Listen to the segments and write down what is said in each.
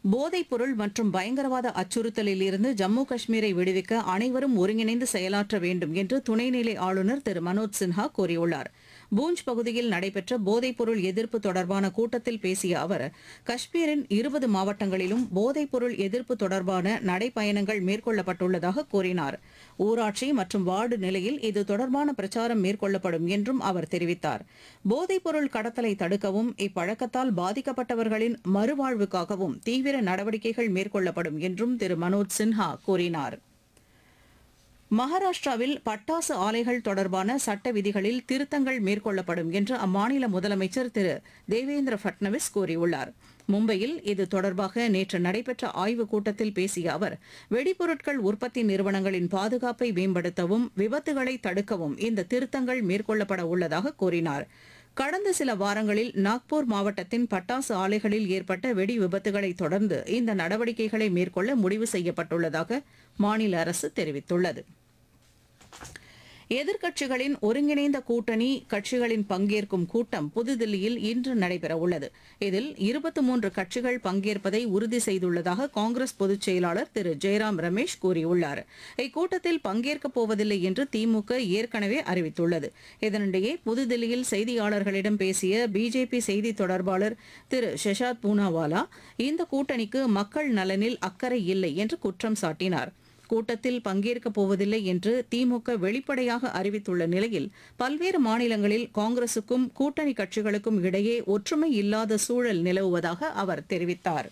போதைப்பொருள் மற்றும் பயங்கரவாத அச்சுறுத்தலில் இருந்து ஜம்மு காஷ்மீரை விடுவிக்க அனைவரும் ஒருங்கிணைந்து செயலாற்ற வேண்டும் என்று துணைநிலை ஆளுநர் திரு மனோஜ் சின்ஹா கூறியுள்ளார் பூஞ்ச் பகுதியில் நடைபெற்ற போதைப்பொருள் எதிர்ப்பு தொடர்பான கூட்டத்தில் பேசிய அவர் காஷ்மீரின் இருபது மாவட்டங்களிலும் போதைப்பொருள் எதிர்ப்பு தொடர்பான நடைப்பயணங்கள் மேற்கொள்ளப்பட்டுள்ளதாக கூறினார் ஊராட்சி மற்றும் வார்டு நிலையில் இது தொடர்பான பிரச்சாரம் மேற்கொள்ளப்படும் என்றும் அவர் தெரிவித்தார் போதைப்பொருள் கடத்தலை தடுக்கவும் இப்பழக்கத்தால் பாதிக்கப்பட்டவர்களின் மறுவாழ்வுக்காகவும் தீவிர நடவடிக்கைகள் மேற்கொள்ளப்படும் என்றும் திரு மனோஜ் சின்ஹா கூறினார் மகாராஷ்டிராவில் பட்டாசு ஆலைகள் தொடர்பான சட்ட விதிகளில் திருத்தங்கள் மேற்கொள்ளப்படும் என்று அம்மாநில முதலமைச்சர் திரு தேவேந்திர பட்னவிஸ் கூறியுள்ளார் மும்பையில் இது தொடர்பாக நேற்று நடைபெற்ற ஆய்வுக் கூட்டத்தில் பேசிய அவர் வெடிபொருட்கள் உற்பத்தி நிறுவனங்களின் பாதுகாப்பை மேம்படுத்தவும் விபத்துகளை தடுக்கவும் இந்த திருத்தங்கள் மேற்கொள்ளப்பட உள்ளதாக கூறினார் கடந்த சில வாரங்களில் நாக்பூர் மாவட்டத்தின் பட்டாசு ஆலைகளில் ஏற்பட்ட வெடி விபத்துகளை தொடர்ந்து இந்த நடவடிக்கைகளை மேற்கொள்ள முடிவு செய்யப்பட்டுள்ளதாக மாநில அரசு தெரிவித்துள்ளது எதிர்க்கட்சிகளின் ஒருங்கிணைந்த கூட்டணி கட்சிகளின் பங்கேற்கும் கூட்டம் புதுதில்லியில் இன்று நடைபெறவுள்ளது இதில் இருபத்தி மூன்று கட்சிகள் பங்கேற்பதை உறுதி செய்துள்ளதாக காங்கிரஸ் பொதுச் செயலாளர் திரு ஜெயராம் ரமேஷ் கூறியுள்ளார் இக்கூட்டத்தில் பங்கேற்கப் போவதில்லை என்று திமுக ஏற்கனவே அறிவித்துள்ளது இதனிடையே புதுதில்லியில் செய்தியாளர்களிடம் பேசிய பிஜேபி செய்தி தொடர்பாளர் திரு ஷெஷாத் பூனாவாலா இந்த கூட்டணிக்கு மக்கள் நலனில் அக்கறை இல்லை என்று குற்றம் சாட்டினார் கூட்டத்தில் பங்கேற்கப் போவதில்லை என்று திமுக வெளிப்படையாக அறிவித்துள்ள நிலையில் பல்வேறு மாநிலங்களில் காங்கிரசுக்கும் கூட்டணி கட்சிகளுக்கும் இடையே ஒற்றுமை இல்லாத சூழல் நிலவுவதாக அவர் தெரிவித்தார்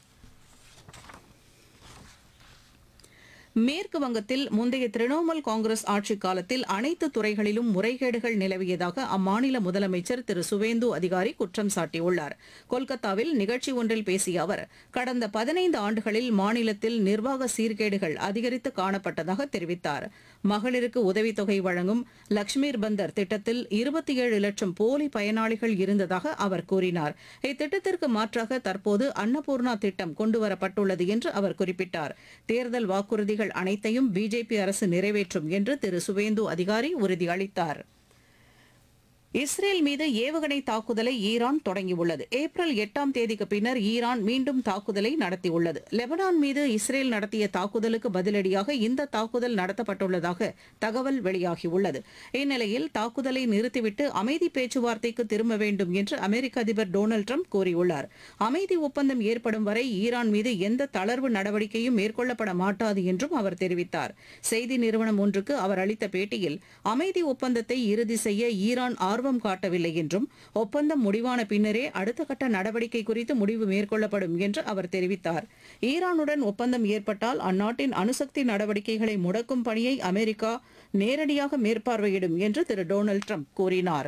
மேற்கு வங்கத்தில் முந்தைய திரிணாமுல் காங்கிரஸ் ஆட்சிக் காலத்தில் அனைத்து துறைகளிலும் முறைகேடுகள் நிலவியதாக அம்மாநில முதலமைச்சர் திரு சுவேந்து அதிகாரி குற்றம் சாட்டியுள்ளார் கொல்கத்தாவில் நிகழ்ச்சி ஒன்றில் பேசிய அவர் கடந்த பதினைந்து ஆண்டுகளில் மாநிலத்தில் நிர்வாக சீர்கேடுகள் அதிகரித்து காணப்பட்டதாக தெரிவித்தார் மகளிருக்கு உதவித்தொகை வழங்கும் லக்ஷ்மீர் பந்தர் திட்டத்தில் இருபத்தி ஏழு லட்சம் போலி பயனாளிகள் இருந்ததாக அவர் கூறினார் இத்திட்டத்திற்கு மாற்றாக தற்போது அன்னபூர்ணா திட்டம் கொண்டுவரப்பட்டுள்ளது என்று அவர் குறிப்பிட்டார் தேர்தல் வாக்குறுதிகள் அனைத்தையும் பிஜேபி அரசு நிறைவேற்றும் என்று திரு சுவேந்து அதிகாரி உறுதியளித்தார் இஸ்ரேல் மீது ஏவுகணை தாக்குதலை ஈரான் தொடங்கியுள்ளது ஏப்ரல் எட்டாம் தேதிக்கு பின்னர் ஈரான் மீண்டும் தாக்குதலை நடத்தியுள்ளது லெபனான் மீது இஸ்ரேல் நடத்திய தாக்குதலுக்கு பதிலடியாக இந்த தாக்குதல் நடத்தப்பட்டுள்ளதாக தகவல் வெளியாகியுள்ளது இந்நிலையில் தாக்குதலை நிறுத்திவிட்டு அமைதி பேச்சுவார்த்தைக்கு திரும்ப வேண்டும் என்று அமெரிக்க அதிபர் டொனால்டு ட்ரம்ப் கூறியுள்ளார் அமைதி ஒப்பந்தம் ஏற்படும் வரை ஈரான் மீது எந்த தளர்வு நடவடிக்கையும் மேற்கொள்ளப்பட மாட்டாது என்றும் அவர் தெரிவித்தார் செய்தி நிறுவனம் ஒன்றுக்கு அவர் அளித்த பேட்டியில் அமைதி ஒப்பந்தத்தை இறுதி செய்ய ஈரான் ஆர்வம் காட்டவில்லை என்றும் ஒப்பந்தம் முடிவான பின்னரே அடுத்த கட்ட நடவடிக்கை குறித்து முடிவு மேற்கொள்ளப்படும் என்று அவர் தெரிவித்தார் ஈரானுடன் ஒப்பந்தம் ஏற்பட்டால் அந்நாட்டின் அணுசக்தி நடவடிக்கைகளை முடக்கும் பணியை அமெரிக்கா நேரடியாக மேற்பார்வையிடும் என்று திரு டொனால்டு ட்ரம்ப் கூறினார்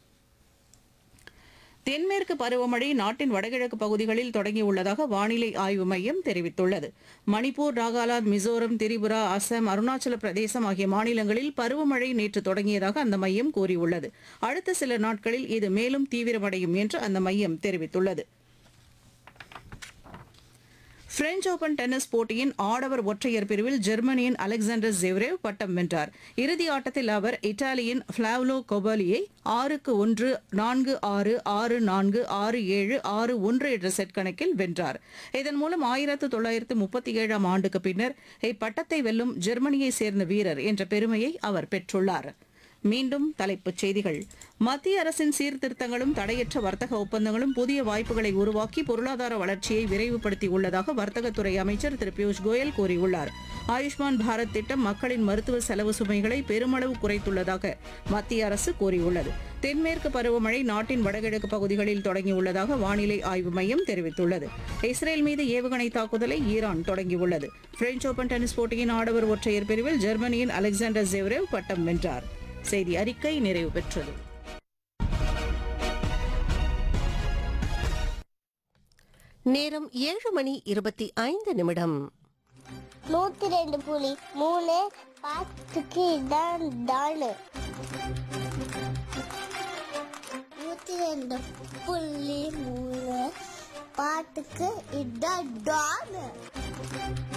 தென்மேற்கு பருவமழை நாட்டின் வடகிழக்கு பகுதிகளில் தொடங்கியுள்ளதாக வானிலை ஆய்வு மையம் தெரிவித்துள்ளது மணிப்பூர் நாகாலாந்து மிசோரம் திரிபுரா அசாம் அருணாச்சல பிரதேசம் ஆகிய மாநிலங்களில் பருவமழை நேற்று தொடங்கியதாக அந்த மையம் கூறியுள்ளது அடுத்த சில நாட்களில் இது மேலும் தீவிரமடையும் என்று அந்த மையம் தெரிவித்துள்ளது பிரெஞ்ச் ஓபன் டென்னிஸ் போட்டியின் ஆடவர் ஒற்றையர் பிரிவில் ஜெர்மனியின் அலெக்சாண்டர் ஜெவ்ரேவ் பட்டம் வென்றார் இறுதி ஆட்டத்தில் அவர் இத்தாலியின் ஃபிளாவ்லோ கொபாலியை ஆறுக்கு ஒன்று நான்கு ஆறு ஆறு நான்கு ஆறு ஏழு ஆறு ஒன்று என்ற செட் கணக்கில் வென்றார் இதன் மூலம் ஆயிரத்து தொள்ளாயிரத்து முப்பத்தி ஏழாம் ஆண்டுக்கு பின்னர் இப்பட்டத்தை வெல்லும் ஜெர்மனியைச் சேர்ந்த வீரர் என்ற பெருமையை அவர் பெற்றுள்ளார் மீண்டும் தலைப்புச் செய்திகள் மத்திய அரசின் சீர்திருத்தங்களும் தடையற்ற வர்த்தக ஒப்பந்தங்களும் புதிய வாய்ப்புகளை உருவாக்கி பொருளாதார வளர்ச்சியை விரைவுபடுத்தியுள்ளதாக வர்த்தகத்துறை அமைச்சர் திரு பியூஷ் கோயல் கூறியுள்ளார் ஆயுஷ்மான் பாரத் திட்டம் மக்களின் மருத்துவ செலவு சுமைகளை பெருமளவு குறைத்துள்ளதாக மத்திய அரசு கூறியுள்ளது தென்மேற்கு பருவமழை நாட்டின் வடகிழக்கு பகுதிகளில் தொடங்கியுள்ளதாக வானிலை ஆய்வு மையம் தெரிவித்துள்ளது இஸ்ரேல் மீது ஏவுகணை தாக்குதலை ஈரான் தொடங்கியுள்ளது பிரெஞ்ச் ஓபன் டென்னிஸ் போட்டியின் ஆடவர் ஒற்றையர் பிரிவில் ஜெர்மனியின் அலெக்சாண்டர் ஜெவ்ரேவ் பட்டம் வென்றார் செய்தி அறிக்கை நிறைவு பெற்றது நேரம் ஏழு மணி இருபத்தி ஐந்து நிமிடம் நூத்தி ரெண்டு புலி மூணு பாத்துக்கு இதான் டாலு நூத்தி ரெண்டு புள்ளி மூணு பாட்டுக்கு இதான் டாலு